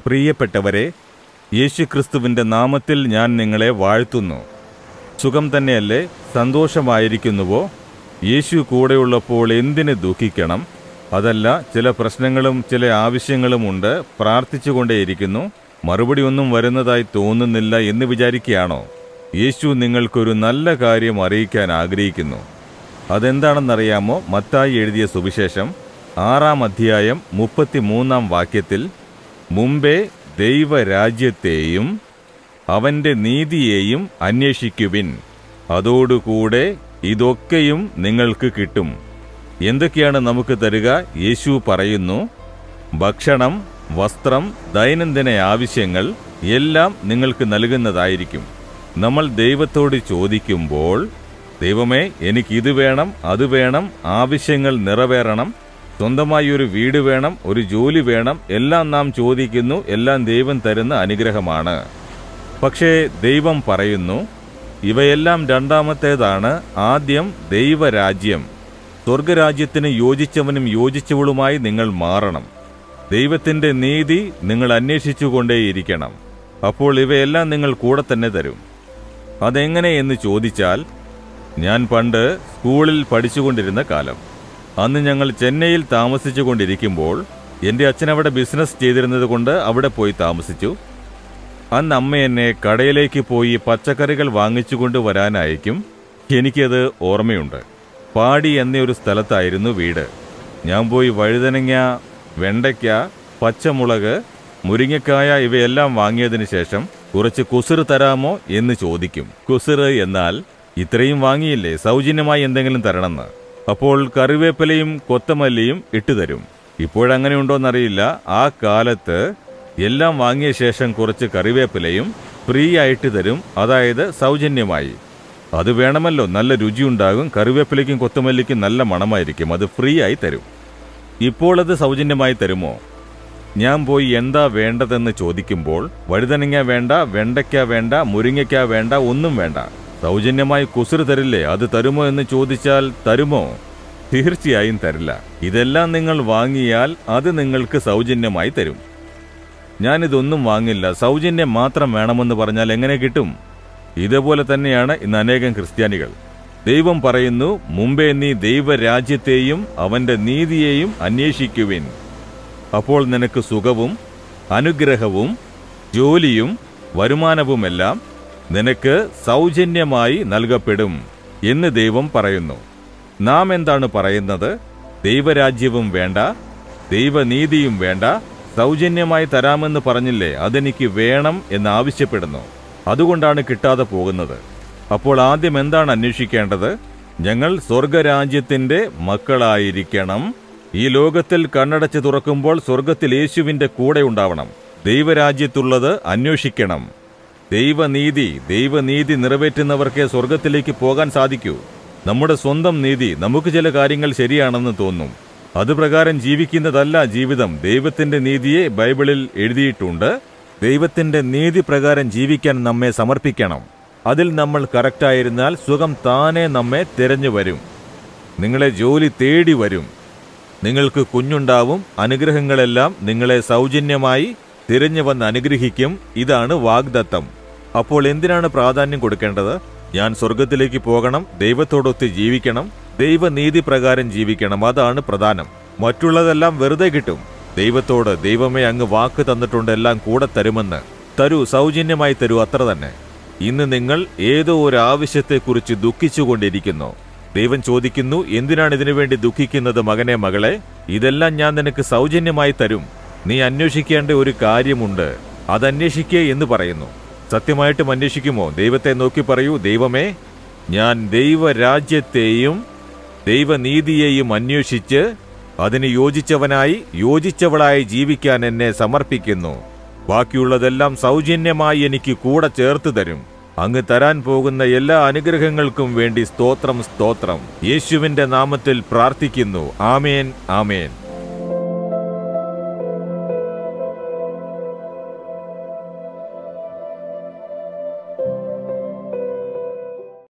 പ്രിയപ്പെട്ടവരെ യേശുക്രിസ്തുവിന്റെ നാമത്തിൽ ഞാൻ നിങ്ങളെ വാഴ്ത്തുന്നു സുഖം തന്നെയല്ലേ സന്തോഷമായിരിക്കുന്നുവോ യേശു കൂടെയുള്ളപ്പോൾ എന്തിന് ദുഃഖിക്കണം അതല്ല ചില പ്രശ്നങ്ങളും ചില ആവശ്യങ്ങളുമുണ്ട് പ്രാർത്ഥിച്ചുകൊണ്ടേയിരിക്കുന്നു മറുപടി ഒന്നും വരുന്നതായി തോന്നുന്നില്ല എന്ന് വിചാരിക്കുകയാണോ യേശു നിങ്ങൾക്കൊരു നല്ല കാര്യം അറിയിക്കാൻ ആഗ്രഹിക്കുന്നു അതെന്താണെന്നറിയാമോ മത്തായി എഴുതിയ സുവിശേഷം ആറാം അധ്യായം മുപ്പത്തിമൂന്നാം വാക്യത്തിൽ മുമ്പേ ദൈവരാജ്യത്തെയും അവന്റെ നീതിയെയും അന്വേഷിക്കുവിൻ അതോടുകൂടെ ഇതൊക്കെയും നിങ്ങൾക്ക് കിട്ടും എന്തൊക്കെയാണ് നമുക്ക് തരിക യേശു പറയുന്നു ഭക്ഷണം വസ്ത്രം ദൈനംദിന ആവശ്യങ്ങൾ എല്ലാം നിങ്ങൾക്ക് നൽകുന്നതായിരിക്കും നമ്മൾ ദൈവത്തോട് ചോദിക്കുമ്പോൾ ദൈവമേ എനിക്ക് ഇത് വേണം അത് വേണം ആവശ്യങ്ങൾ നിറവേറണം സ്വന്തമായി ഒരു വീട് വേണം ഒരു ജോലി വേണം എല്ലാം നാം ചോദിക്കുന്നു എല്ലാം ദൈവം തരുന്ന അനുഗ്രഹമാണ് പക്ഷേ ദൈവം പറയുന്നു ഇവയെല്ലാം രണ്ടാമത്തേതാണ് ആദ്യം ദൈവരാജ്യം സ്വർഗരാജ്യത്തിന് യോജിച്ചവനും യോജിച്ചവളുമായി നിങ്ങൾ മാറണം ദൈവത്തിന്റെ നീതി നിങ്ങൾ അന്വേഷിച്ചുകൊണ്ടേയിരിക്കണം അപ്പോൾ ഇവയെല്ലാം നിങ്ങൾ കൂടെ തന്നെ തരും അതെങ്ങനെ എന്ന് ചോദിച്ചാൽ ഞാൻ പണ്ട് സ്കൂളിൽ പഠിച്ചുകൊണ്ടിരുന്ന കാലം അന്ന് ഞങ്ങൾ ചെന്നൈയിൽ താമസിച്ചുകൊണ്ടിരിക്കുമ്പോൾ എൻ്റെ അച്ഛൻ അവിടെ ബിസിനസ് ചെയ്തിരുന്നത് കൊണ്ട് അവിടെ പോയി താമസിച്ചു അന്ന് അമ്മ എന്നെ കടയിലേക്ക് പോയി പച്ചക്കറികൾ വാങ്ങിച്ചുകൊണ്ട് വരാനയക്കും എനിക്കത് ഓർമ്മയുണ്ട് പാടി എന്നൊരു സ്ഥലത്തായിരുന്നു വീട് ഞാൻ പോയി വഴുതനങ്ങ വെണ്ടയ്ക്ക പച്ചമുളക് മുരിങ്ങക്കായ ഇവയെല്ലാം വാങ്ങിയതിന് ശേഷം കുറച്ച് കുസിറ് തരാമോ എന്ന് ചോദിക്കും കുസിറ് എന്നാൽ ഇത്രയും വാങ്ങിയില്ലേ സൗജന്യമായി എന്തെങ്കിലും തരണമെന്ന് അപ്പോൾ കറിവേപ്പിലയും കൊത്തമല്ലിയും ഇട്ടുതരും ഇപ്പോഴങ്ങനെയുണ്ടോന്നറിയില്ല ആ കാലത്ത് എല്ലാം വാങ്ങിയ ശേഷം കുറച്ച് കറിവേപ്പിലയും ഫ്രീ ആയിട്ട് തരും അതായത് സൗജന്യമായി അത് വേണമല്ലോ നല്ല രുചിയുണ്ടാകും കറിവേപ്പിലയ്ക്കും കൊത്തമല്ലിക്കും നല്ല മണമായിരിക്കും അത് ഫ്രീ ആയി തരും ഇപ്പോൾ അത് സൗജന്യമായി തരുമോ ഞാൻ പോയി എന്താ വേണ്ടതെന്ന് ചോദിക്കുമ്പോൾ വഴുതനങ്ങ വേണ്ട വെണ്ടയ്ക്ക വേണ്ട മുരിങ്ങയ്ക്ക വേണ്ട ഒന്നും വേണ്ട സൗജന്യമായി കുസിറ് തരില്ലേ അത് തരുമോ എന്ന് ചോദിച്ചാൽ തരുമോ തീർച്ചയായും തരില്ല ഇതെല്ലാം നിങ്ങൾ വാങ്ങിയാൽ അത് നിങ്ങൾക്ക് സൗജന്യമായി തരും ഞാനിതൊന്നും വാങ്ങില്ല സൗജന്യം മാത്രം വേണമെന്ന് പറഞ്ഞാൽ എങ്ങനെ കിട്ടും ഇതേപോലെ തന്നെയാണ് ഇന്ന് അനേകം ക്രിസ്ത്യാനികൾ ദൈവം പറയുന്നു മുമ്പേ നീ ദൈവരാജ്യത്തെയും അവന്റെ നീതിയെയും അന്വേഷിക്കുവിൻ അപ്പോൾ നിനക്ക് സുഖവും അനുഗ്രഹവും ജോലിയും വരുമാനവുമെല്ലാം നിനക്ക് സൗജന്യമായി നൽകപ്പെടും എന്ന് ദൈവം പറയുന്നു നാം എന്താണ് പറയുന്നത് ദൈവരാജ്യവും വേണ്ട ദൈവനീതിയും വേണ്ട സൗജന്യമായി തരാമെന്ന് പറഞ്ഞില്ലേ അതെനിക്ക് വേണം എന്ന് ആവശ്യപ്പെടുന്നു അതുകൊണ്ടാണ് കിട്ടാതെ പോകുന്നത് അപ്പോൾ ആദ്യം എന്താണ് അന്വേഷിക്കേണ്ടത് ഞങ്ങൾ സ്വർഗരാജ്യത്തിന്റെ മക്കളായിരിക്കണം ഈ ലോകത്തിൽ കണ്ണടച്ച് തുറക്കുമ്പോൾ സ്വർഗത്തിൽ യേശുവിന്റെ കൂടെ ഉണ്ടാവണം ദൈവരാജ്യത്തുള്ളത് അന്വേഷിക്കണം ദൈവനീതി ദൈവനീതി നിറവേറ്റുന്നവർക്കേ സ്വർഗത്തിലേക്ക് പോകാൻ സാധിക്കൂ നമ്മുടെ സ്വന്തം നീതി നമുക്ക് ചില കാര്യങ്ങൾ ശരിയാണെന്ന് തോന്നും അതുപ്രകാരം ജീവിക്കുന്നതല്ല ജീവിതം ദൈവത്തിന്റെ നീതിയെ ബൈബിളിൽ എഴുതിയിട്ടുണ്ട് ദൈവത്തിന്റെ നീതി പ്രകാരം ജീവിക്കാൻ നമ്മെ സമർപ്പിക്കണം അതിൽ നമ്മൾ കറക്റ്റായിരുന്നാൽ സുഖം താനെ നമ്മെ തിരഞ്ഞു വരും നിങ്ങളെ ജോലി തേടി വരും നിങ്ങൾക്ക് കുഞ്ഞുണ്ടാവും അനുഗ്രഹങ്ങളെല്ലാം നിങ്ങളെ സൗജന്യമായി തിരഞ്ഞു വന്ന് അനുഗ്രഹിക്കും ഇതാണ് വാഗ്ദത്തം അപ്പോൾ എന്തിനാണ് പ്രാധാന്യം കൊടുക്കേണ്ടത് ഞാൻ സ്വർഗത്തിലേക്ക് പോകണം ദൈവത്തോടൊത്ത് ജീവിക്കണം ദൈവനീതി പ്രകാരം ജീവിക്കണം അതാണ് പ്രധാനം മറ്റുള്ളതെല്ലാം വെറുതെ കിട്ടും ദൈവത്തോട് ദൈവമേ അങ്ങ് വാക്ക് തന്നിട്ടുണ്ട് എല്ലാം കൂടെ തരുമെന്ന് തരൂ സൗജന്യമായി തരൂ അത്ര തന്നെ ഇന്ന് നിങ്ങൾ ഏതോ ഒരു ആവശ്യത്തെക്കുറിച്ച് ദുഃഖിച്ചുകൊണ്ടിരിക്കുന്നു ദൈവം ചോദിക്കുന്നു എന്തിനാണ് ഇതിനു വേണ്ടി ദുഃഖിക്കുന്നത് മകനെ മകളെ ഇതെല്ലാം ഞാൻ നിനക്ക് സൗജന്യമായി തരും നീ അന്വേഷിക്കേണ്ട ഒരു കാര്യമുണ്ട് അതന്വേഷിക്കേ എന്ന് പറയുന്നു സത്യമായിട്ടും അന്വേഷിക്കുമോ ദൈവത്തെ നോക്കി പറയൂ ദൈവമേ ഞാൻ ദൈവരാജ്യത്തെയും ദൈവനീതിയെയും അന്വേഷിച്ച് അതിന് യോജിച്ചവനായി യോജിച്ചവളായി ജീവിക്കാൻ എന്നെ സമർപ്പിക്കുന്നു ബാക്കിയുള്ളതെല്ലാം സൗജന്യമായി എനിക്ക് കൂടെ ചേർത്ത് തരും അങ്ങ് തരാൻ പോകുന്ന എല്ലാ അനുഗ്രഹങ്ങൾക്കും വേണ്ടി സ്തോത്രം സ്തോത്രം യേശുവിന്റെ നാമത്തിൽ പ്രാർത്ഥിക്കുന്നു ആമേൻ ആമേൻ